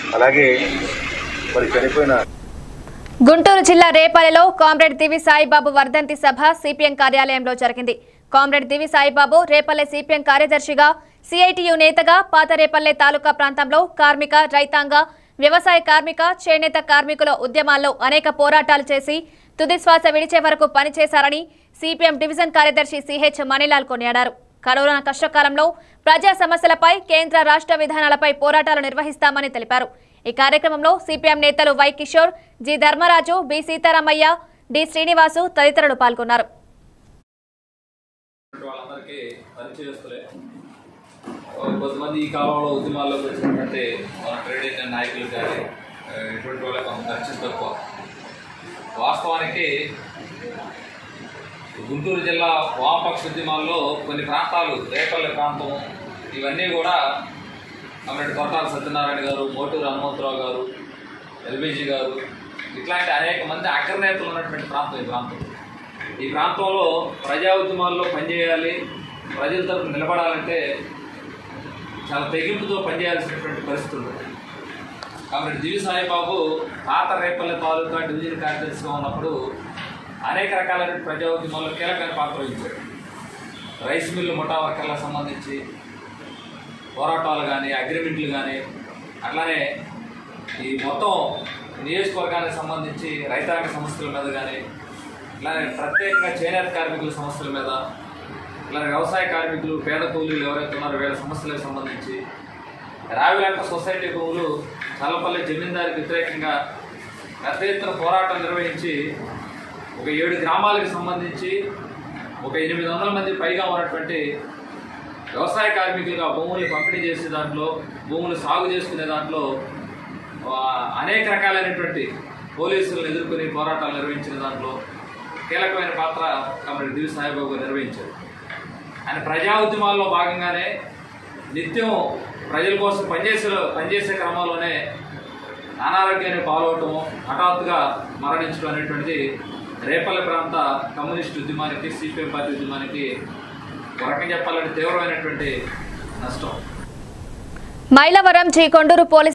అలాగే మరి చనిపోయిన గుంటూరు జిల్లా రేపల్లెలో కామ్రేడ్ దివి సాయిబాబు వర్ధంతి సభ సిపిఎం కార్యాలయంలో జరిగింది కామ్రేడ్ దివి సాయిబాబు రేపల్లె సిపిఎం కార్యదర్శిగా సిఐటియు నేతగా పాత రేపల్లె తాలూకా ప్రాంతంలో కార్మిక రైతాంగ వ్యవసాయ కార్మిక చేనేత కార్మికుల ఉద్యమాల్లో అనేక పోరాటాలు చేసి తుది శ్వాస విడిచే వరకు పనిచేశారని సిపిఎం డివిజన్ కార్యదర్శి సిహెచ్ మణిలాల్ కొనియాడారు కరోనా కష్టకాలంలో ప్రజా సమస్యలపై కేంద్ర రాష్ట్ర విధానాలపై పోరాటాలు నిర్వహిస్తామని తెలిపారు ఈ కార్యక్రమంలో సిపిఎం నేతలు Y Kishore G Dharmaraju B Seetharamaiah D Srinivasu తదితరులు పాల్గొన్నారు వాళ్ళందరికీ పరిచయస్తులే కొంతమంది ఈ కాలంలో ఉద్యమాల్లోకి వచ్చినటువంటి మన ట్రేడ్ యూనియన్ నాయకులు కానీ ఆ, ఇటువంటి వాళ్ళకి కొంత పరిచయం తక్కువ వాస్తవానికి గుంటూరు జిల్లా వామపక్ష ఉద్యమాల్లో కొన్ని ప్రాంతాలు రేపల్లి ప్రాంతం ఇవన్నీ కూడా అమ్మటి కొట్టాల సత్యనారాయణ గారు మోటూరు హనుమంతరావు గారు ఎల్బీజీ గారు ఇట్లాంటి అనేక మంది అగ్రనేతలు ఉన్నటువంటి ప్రాంతం ఈ ప్రాంతం ఈ ప్రాంతంలో ప్రజా ఉద్యమాల్లో పనిచేయాలి ప్రజల తరపున నిలబడాలంటే చాలా తెగింపుతో పనిచేయాల్సినటువంటి పరిస్థితి ఉంది కాబట్టి దివి సాయిబాబు పాత రేపల్లి తాలూకా డివిజన్ కార్యదర్శిగా ఉన్నప్పుడు అనేక రకాలైన ప్రజా ఉద్యమాల్లో కీలకమైన పాత్ర వహించాడు రైస్ మిల్లు ముఠా వర్కర్లకు సంబంధించి పోరాటాలు కానీ అగ్రిమెంట్లు కానీ అట్లానే ఈ మొత్తం నియోజకవర్గానికి సంబంధించి రైతాంగ సమస్యల మీద కానీ ఇలానే ప్రత్యేకంగా చేనేత కార్మికుల సమస్యల మీద ఇలానే వ్యవసాయ కార్మికులు పేద కూలీలు ఎవరైతే ఉన్నారో వీళ్ళ సమస్యలకు సంబంధించి రావిలంక సొసైటీ భూములు చల్లపల్లి జమీందారికి వ్యతిరేకంగా పెద్ద ఎత్తున పోరాటం నిర్వహించి ఒక ఏడు గ్రామాలకు సంబంధించి ఒక ఎనిమిది వందల మంది పైగా ఉన్నటువంటి వ్యవసాయ కార్మికులుగా భూములు పంపిణీ చేసే దాంట్లో భూములు సాగు చేసుకునే దాంట్లో ఆ, అనేక రకాలైనటువంటి పోలీసులను ఎదుర్కొని పోరాటాలు నిర్వహించిన దాంట్లో కీలకమైన పాత్ర కమిటీ దివి సాయిబాబు గారు నిర్వహించారు ఆయన ప్రజా ఉద్యమాల్లో భాగంగానే నిత్యం ప్రజల కోసం పనిచేసే పనిచేసే క్రమంలోనే అనారోగ్యాన్ని పాల్గొవటం హఠాత్తుగా మరణించడం అనేటువంటిది రేపల్లె ప్రాంత కమ్యూనిస్ట్ ఉద్యమానికి సిపిఎం పార్టీ ఉద్యమానికి ఒక రకంగా చెప్పాలంటే తీవ్రమైనటువంటి నష్టం మైలవరం జీ కొండూరు పోలీస్